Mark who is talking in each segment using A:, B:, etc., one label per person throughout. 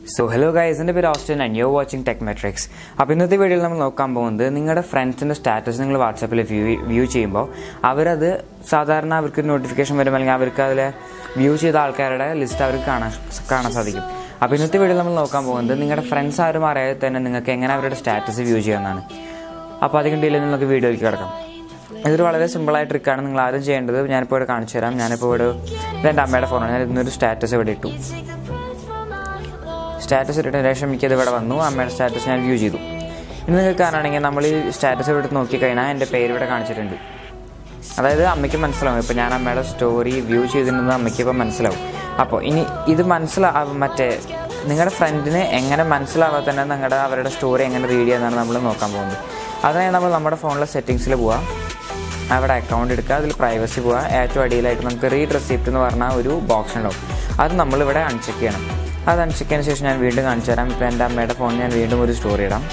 A: so hello guys എൻ്റെ പേര് Austin and you watching tech metrics അപ്പോൾ ഇന്നത്തെ വീഡിയോയിൽ നമ്മൾ നോക്കാൻ പോകുന്നത് നിങ്ങളുടെ ഫ്രണ്ട്സിൻ്റെ സ്റ്റാറ്റസ് നിങ്ങൾ വാട്സാപ്പിൽ വ്യൂ വ്യൂ ചെയ്യുമ്പോൾ അവരത് സാധാരണ അവർക്ക് നോട്ടിഫിക്കേഷൻ വരുമ്പോൾ അല്ലെങ്കിൽ അവർക്ക് അതിൽ വ്യൂ ചെയ്ത ആൾക്കാരുടെ ലിസ്റ്റ് അവർക്ക് കാണാൻ കാണാൻ സാധിക്കും അപ്പോൾ ഇന്നത്തെ വീഡിയോയിൽ നമ്മൾ നോക്കാൻ പോകുന്നത് നിങ്ങളുടെ ഫ്രണ്ട്സ് ആരും അറിയാതെ തന്നെ നിങ്ങൾക്ക് എങ്ങനെ അവരുടെ സ്റ്റാറ്റസ് വ്യൂ ചെയ്യാമെന്നാണ് അപ്പോൾ അധികം ഡിലേ നമുക്ക് വീഡിയോയിലേക്ക് കിടക്കാം ഇതൊരു വളരെ സിമ്പിളായ ട്രിക്കാണ് നിങ്ങൾ ആദ്യം ചെയ്യേണ്ടത് ഞാനിപ്പോൾ ഇവിടെ കാണിച്ചു തരാം ഞാനിപ്പോൾ ഇവിടെ ഇത് എൻ്റെ അമ്മയുടെ ഫോണാണ് ഞാൻ ഇന്നൊരു സ്റ്റാറ്റസ് ഇവിടെ ഇട്ടു സ്റ്റാറ്റസ് ഇട്ടതിന് ശേഷം എനിക്കത് ഇവിടെ വന്നു അമ്മയുടെ സ്റ്റാറ്റസ് ഞാൻ വ്യൂ ചെയ്തു ഇന്ന് നിങ്ങൾക്ക് കാണുകയാണെങ്കിൽ നമ്മൾ ഈ സ്റ്റാറ്റസ് ഇവിടെ നോക്കിക്കഴിഞ്ഞാൽ എൻ്റെ പേര് ഇവിടെ കാണിച്ചിട്ടുണ്ട് അതായത് അമ്മയ്ക്ക് മനസ്സിലാവും ഇപ്പോൾ ഞാൻ അമ്മയുടെ സ്റ്റോറി വ്യൂ ചെയ്തിട്ടുണ്ടെന്ന് അമ്മയ്ക്ക് ഇപ്പോൾ മനസ്സിലാവും അപ്പോൾ ഇനി ഇത് മനസ്സിലാ മറ്റേ നിങ്ങളുടെ ഫ്രണ്ടിന് എങ്ങനെ മനസ്സിലാവാതെ തന്നെ നിങ്ങളുടെ അവരുടെ സ്റ്റോറി എങ്ങനെ റീഡ് ചെയ്യാന്നാണ് നമ്മൾ നോക്കാൻ പോകുന്നത് അതിനായി നമ്മൾ നമ്മുടെ ഫോണിലെ സെറ്റിങ്സിൽ പോവാം അവിടെ അക്കൗണ്ട് എടുക്കുക അതിൽ പ്രൈവസി പോവുക ഏറ്റവും അടിയിലായിട്ട് നമുക്ക് റീഡ് റെസിപ്റ്റ് എന്ന് പറഞ്ഞ ഒരു ബോക്സ് ഉണ്ടാവും അത് നമ്മളിവിടെ അൺചെക്ക് ചെയ്യണം അത് അൺചെക്ക് ചെയ്തതിന് ശേഷം ഞാൻ വീണ്ടും കാണിച്ചു തരാം ഇപ്പോൾ എൻ്റെ അമ്മയുടെ ഫോണിൽ ഞാൻ വീണ്ടും ഒരു സ്റ്റോറി ഇടാം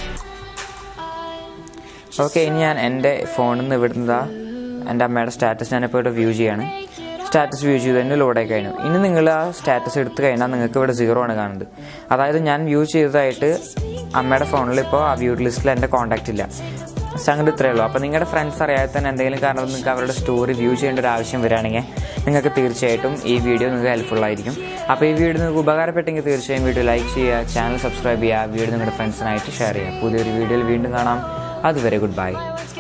A: ഓക്കെ ഇനി ഞാൻ എൻ്റെ ഫോണിൽ നിന്ന് ഇവിടുന്ന് എൻ്റെ അമ്മയുടെ സ്റ്റാറ്റസ് ഞാനിപ്പോൾ ഇവിടെ വ്യൂ ചെയ്യാണ് സ്റ്റാറ്റസ് വ്യൂ ചെയ്ത് തന്നെ ലോഡായി കഴിഞ്ഞു ഇനി നിങ്ങൾ ആ സ്റ്റാറ്റസ് എടുത്തു കഴിഞ്ഞാൽ നിങ്ങൾക്ക് ഇവിടെ സീറോ ആണ് കാണുന്നത് അതായത് ഞാൻ വ്യൂ ചെയ്തതായിട്ട് അമ്മയുടെ ഫോണിൽ ഇപ്പോൾ ആ വ്യൂ ലിസ്റ്റിൽ എൻ്റെ കോൺടാക്റ്റ് ഇല്ല സംഗതി ഇത്രയേ ഉള്ളൂ അപ്പോൾ നിങ്ങളുടെ ഫ്രണ്ട്സ് അറിയാതെ തന്നെ എന്തെങ്കിലും കാരണം നിങ്ങൾക്ക് അവരുടെ സ്റ്റോറി വ്യൂ ചെയ്യേണ്ട ഒരു ആവശ്യം വരികയാണെങ്കിൽ നിങ്ങൾക്ക് തീർച്ചയായിട്ടും ഈ വീഡിയോ നിങ്ങൾക്ക് ഹെൽപ്ഫുൾ ആയിരിക്കും അപ്പോൾ ഈ വീഡിയോ നിങ്ങൾക്ക് ഉപകാരപ്പെട്ടെങ്കിൽ തീർച്ചയായും വീഡിയോ ലൈക്ക് ചെയ്യുക ചാനൽ സബ്സ്ക്രൈബ് ചെയ്യുക വീഡിയോ നിങ്ങളുടെ ഫ്രണ്ട്സിനായിട്ട് ഷെയർ ചെയ്യുക പുതിയൊരു വീഡിയോയിൽ വീണ്ടും കാണാം അതുവരെ ഗുഡ് ബൈ